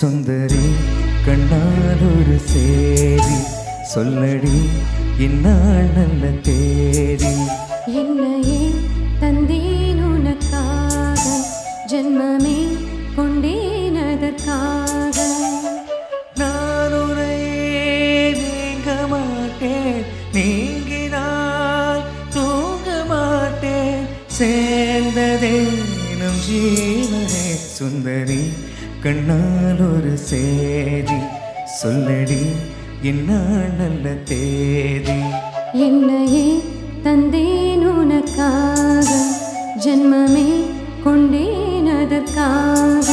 சுந்தரி கண்ணால் ஒரு சேரி சொல்லடி இந்நாள் நல்ல தேதி என்னையே தந்தேன் உனக்காக ஜென்மமே கொண்டேன் அதற்காக நான் உன்னையே நீங்க மாட்டேன் நீங்கினால் தூங்க மாட்டேன் சேர்ந்ததே நம் ஜீவனே சுந்தரி கண்ணால் ஒரு சேதி சொல்லடி இந்நாள் நல்ல தேதி என்னையே தந்தேன் உனக்காக ஜென்மமே கொண்டேன் அதற்காக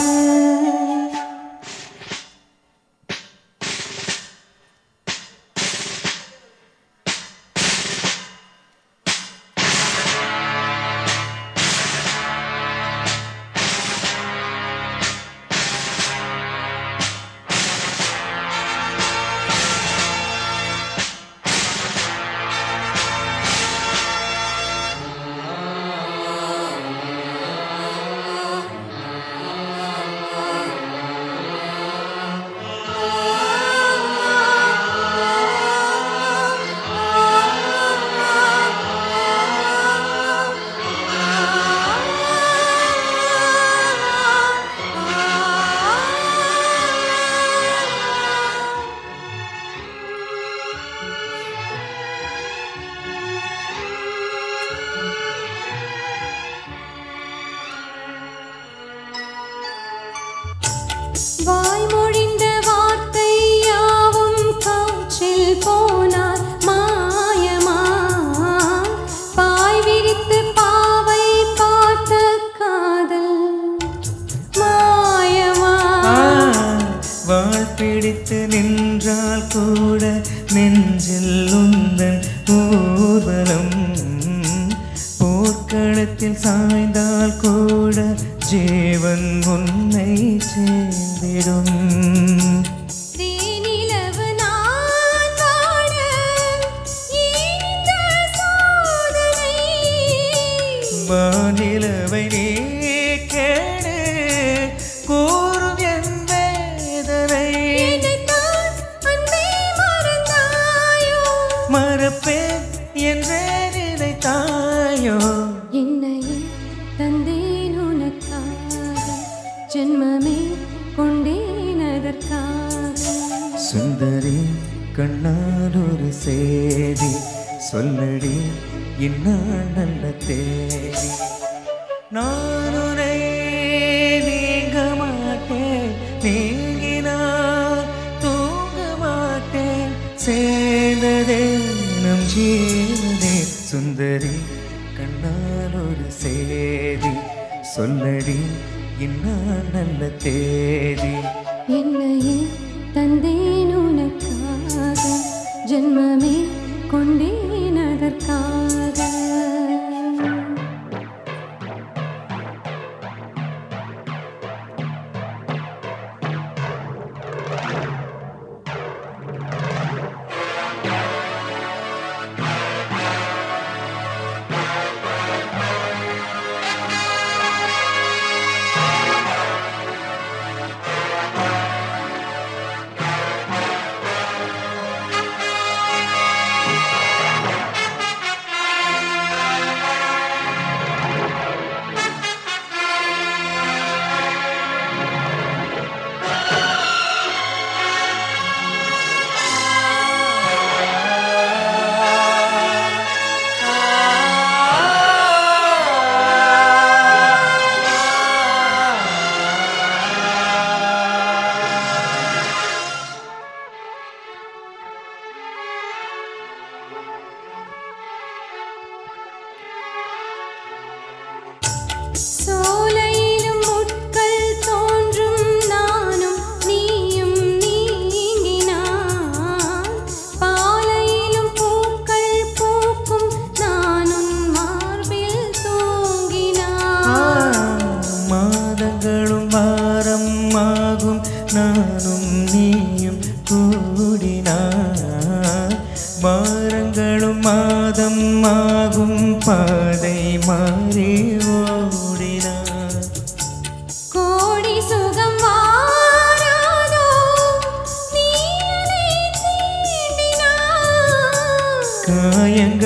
வாய்மொழிந்த வார்த்தை யாவும் காற்றில் போனார் மாயமா பாய் விரித்து பாவை பார்த்த காதல் மாயமா வாழ் பிடித்து நின்றால் கூட நெஞ்சில் உந்தன் ஊர்வலம் போர்க்களத்தில் சாய்ந்தால் கூட ஜீவன் உன்னை சேர்ந்திடும் தேனிலவு நான் வாழ ஏன் இந்த சோதனை வானிலவை நீ கேடு கூறும் என் வேதனை என்னைத்தான் அன்பே மறந்தாயோ மறப்பேன் என்றே நினைத்தாயோ என்னையே தந்தேன் உனக்காக ஜென்மமே கொண்டேன் அதற்காக சுந்தரி கண்ணால் ஒரு சேதி சொல்லடி இந்நாள் நல்ல தேதி நான் உன்னை நீங்க மாட்டேன் நீங்கினால் தூங்க மாட்டேன் சேர்ந்ததே நம் ஜீவனே சுந்தரி கண்ணால் ஒரு சேதி சொல்லடி இந்நாள் நல்ல தேதி என்னையே தந்தேன் உனக்காக ஜென்மமே கொண்டேன் அதற்காக சோலையிலும் முட்கள் தோன்றும் நானும் நீயும் நீங்கினான் பாலையிலும் பூக்கள் பூக்கும் நானும் மார்பில் தூங்கினான் மாதங்களும் வாரம் ஆகும் நானும் நீயும் கூடினார் வாரங்களும் மாதம் ஆகும் பாதை மாறி ஓடினார் கோடி சுகம் வாராதோ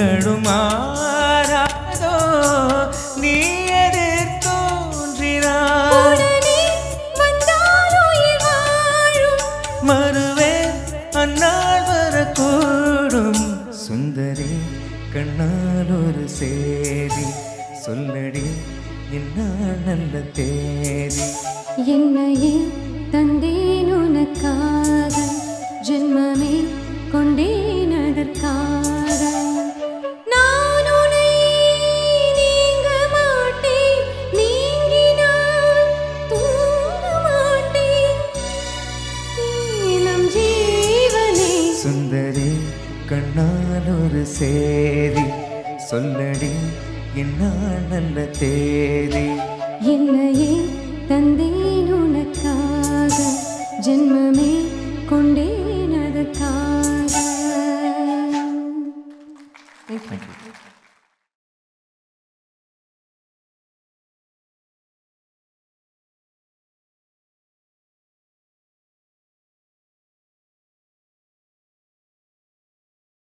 காலங்களும் மாறாதோ நீ எதிர் தோன்றினாய் உடனே வந்தால் உயிர் வாழும் மறுவே அந்நாள் வரக்கூடும் சுந்தரி கண்ணால் ஒரு சேதி சொல்லடி இந்நாள் நல்ல தேதி என்னையே தந்தேன் உனக்காக ஜென்மமே கொண்டேன் அதற்காக நான் உன்னை நீங்க மாட்டேன் நீங்கினால் தூங்க மாட்டேன் நம் ஜீவனே சுந்தரி கண்ணால் ஒரு சேதி சொல்லடி இந்நாள் நல்ல தேதி என்னையே தந்தேன் உனக்காக ஜென்மமே கொண்டேன் அதற்காக Thank you.